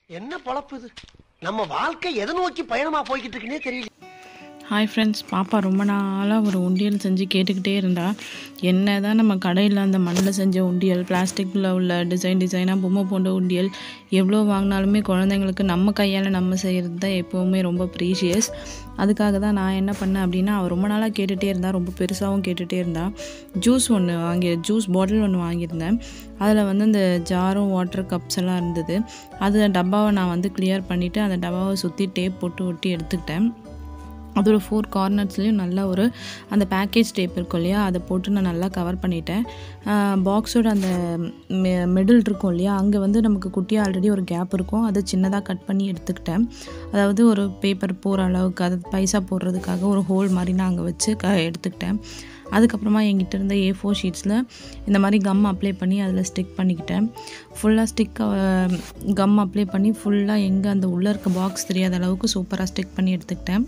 என்ன பொழப்பு இது நம்ம வாழ்க்கை எதை நோக்கி பயணமா போய்கிட்டு இருக்குன்னே தெரியல ஹாய் ஃப்ரெண்ட்ஸ் பாப்பா ரொம்ப நாளாக ஒரு உண்டியல் செஞ்சு கேட்டுக்கிட்டே இருந்தா என்ன தான் நம்ம கடையில் அந்த மண்ணில் செஞ்ச உண்டியல் பிளாஸ்டிக்கில் உள்ள டிசைன் டிசைனாக பொம்மை போன்ற உண்டியல் எவ்வளோ வாங்கினாலுமே குழந்தைங்களுக்கு நம்ம கையால் நம்ம செய்கிறது தான் எப்போவுமே ரொம்ப ப்ரீஷியஸ் அதுக்காக தான் நான் என்ன பண்ணேன் அப்படின்னா அவள் ரொம்ப நாளாக கேட்டுகிட்டே இருந்தா ரொம்ப பெருசாகவும் கேட்டுகிட்டே இருந்தா ஜூஸ் ஒன்று வாங்கி ஜூஸ் பாட்டில் ஒன்று வாங்கியிருந்தேன் அதில் வந்து அந்த ஜாரும் வாட்டர் கப்ஸ் எல்லாம் இருந்தது அது டப்பாவை நான் வந்து கிளியர் பண்ணிவிட்டு அந்த டப்பாவை சுற்றி டேப் போட்டு ஒட்டி எடுத்துக்கிட்டேன் அதோட ஃபோர் கார்னர்ஸ்லேயும் நல்லா ஒரு அந்த பேக்கேஜ் டேப் இருக்கும் இல்லையா அதை போட்டு நான் நல்லா கவர் பண்ணிட்டேன் பாக்ஸோட அந்த மிடில் இருக்கும் இல்லையா அங்கே வந்து நமக்கு குட்டியாக ஆல்ரெடி ஒரு கேப் இருக்கும் அதை சின்னதாக கட் பண்ணி எடுத்துக்கிட்டேன் அதாவது ஒரு பேப்பர் போகிற அளவுக்கு அது பைசா போடுறதுக்காக ஒரு ஹோல் மாதிரி நான் அங்கே வச்சு க எடுத்துக்கிட்டேன் அதுக்கப்புறமா என்கிட்ட இருந்த ஏ ஃபோர் ஷீட்ஸில் இந்த மாதிரி கம் அப்ளை பண்ணி அதில் ஸ்டிக் பண்ணிக்கிட்டேன் ஃபுல்லாக ஸ்டிக் கம் அப்ளை பண்ணி ஃபுல்லாக எங்கே அந்த உள்ளே இருக்க பாக்ஸ் தெரியாத அளவுக்கு சூப்பராக ஸ்டிக் பண்ணி எடுத்துக்கிட்டேன்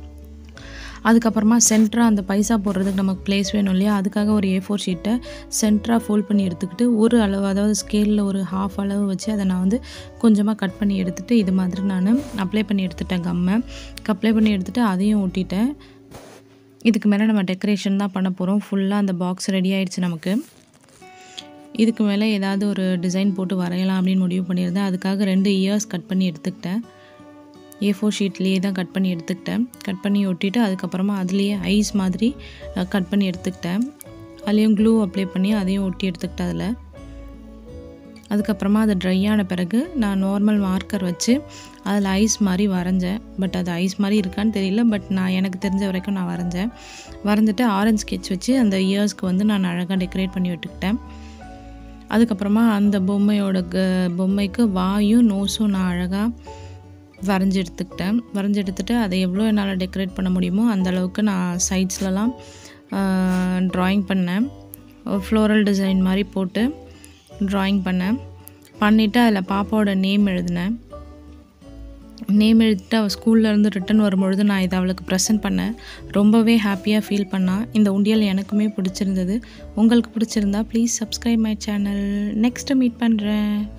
அதுக்கப்புறமா சென்டராக அந்த பைசா போடுறதுக்கு நமக்கு ப்ளேஸ் வேணும் இல்லையா அதுக்காக ஒரு ஏ ஃபோர் ஷீட்டை சென்டராக ஃபோல்ட் பண்ணி எடுத்துக்கிட்டு ஒரு அளவு அதாவது ஸ்கேலில் ஒரு ஹாஃப் அளவு வச்சு அதை நான் வந்து கொஞ்சமாக கட் பண்ணி எடுத்துகிட்டு இது மாதிரி நான் அப்ளை பண்ணி எடுத்துட்டேன் கம்மை அப்ளை பண்ணி எடுத்துகிட்டு அதையும் ஒட்டிட்டேன் இதுக்கு மேலே நம்ம டெக்கரேஷன் தான் பண்ண போகிறோம் ஃபுல்லாக அந்த பாக்ஸ் ரெடி ஆயிடுச்சு நமக்கு இதுக்கு மேலே ஏதாவது ஒரு டிசைன் போட்டு வரையலாம் அப்படின்னு முடிவு பண்ணியிருந்தேன் அதுக்காக ரெண்டு இயர்ஸ் கட் பண்ணி எடுத்துக்கிட்டேன் ஏ ஃபோர் ஷீட்லேயே தான் கட் பண்ணி எடுத்துக்கிட்டேன் கட் பண்ணி ஒட்டிட்டு அதுக்கப்புறமா அதுலேயே ஐஸ் மாதிரி கட் பண்ணி எடுத்துக்கிட்டேன் அதுலேயும் க்ளூ அப்ளை பண்ணி அதையும் ஒட்டி எடுத்துக்கிட்டேன் அதில் அதுக்கப்புறமா அது ட்ரை ஆன பிறகு நான் நார்மல் மார்க்கர் வச்சு அதில் ஐஸ் மாதிரி வரைஞ்சேன் பட் அது ஐஸ் மாதிரி இருக்கான்னு தெரியல பட் நான் எனக்கு தெரிஞ்ச வரைக்கும் நான் வரைஞ்சேன் வரைஞ்சிட்டு ஆரஞ்சு ஸ்கெட்ச் வச்சு அந்த இயர்ஸ்க்கு வந்து நான் அழகாக டெக்கரேட் பண்ணி விட்டுக்கிட்டேன் அதுக்கப்புறமா அந்த பொம்மையோட க பொம்மைக்கு வாயும் நோஸும் நான் அழகாக வரைஞ்சி எடுத்துக்கிட்டேன் வரைஞ்சி எடுத்துகிட்டு அதை எவ்வளோ என்னால் டெக்கரேட் பண்ண முடியுமோ அந்த அளவுக்கு நான் சைட்ஸ்லலாம் ட்ராயிங் பண்ணேன் ஃப்ளோரல் டிசைன் மாதிரி போட்டு ட்ராயிங் பண்ணேன் பண்ணிவிட்டு அதில் பாப்பாவோட நேம் எழுதினேன் நேம் எழுதிட்டு அவள் ஸ்கூல்லேருந்து ரிட்டன் வரும்பொழுது நான் இதை அவளுக்கு ப்ரெசென்ட் பண்ணேன் ரொம்பவே ஹாப்பியாக ஃபீல் பண்ணா இந்த உண்டியல் எனக்குமே பிடிச்சிருந்தது உங்களுக்கு பிடிச்சிருந்தா please subscribe my channel next meet பண்ணுறேன்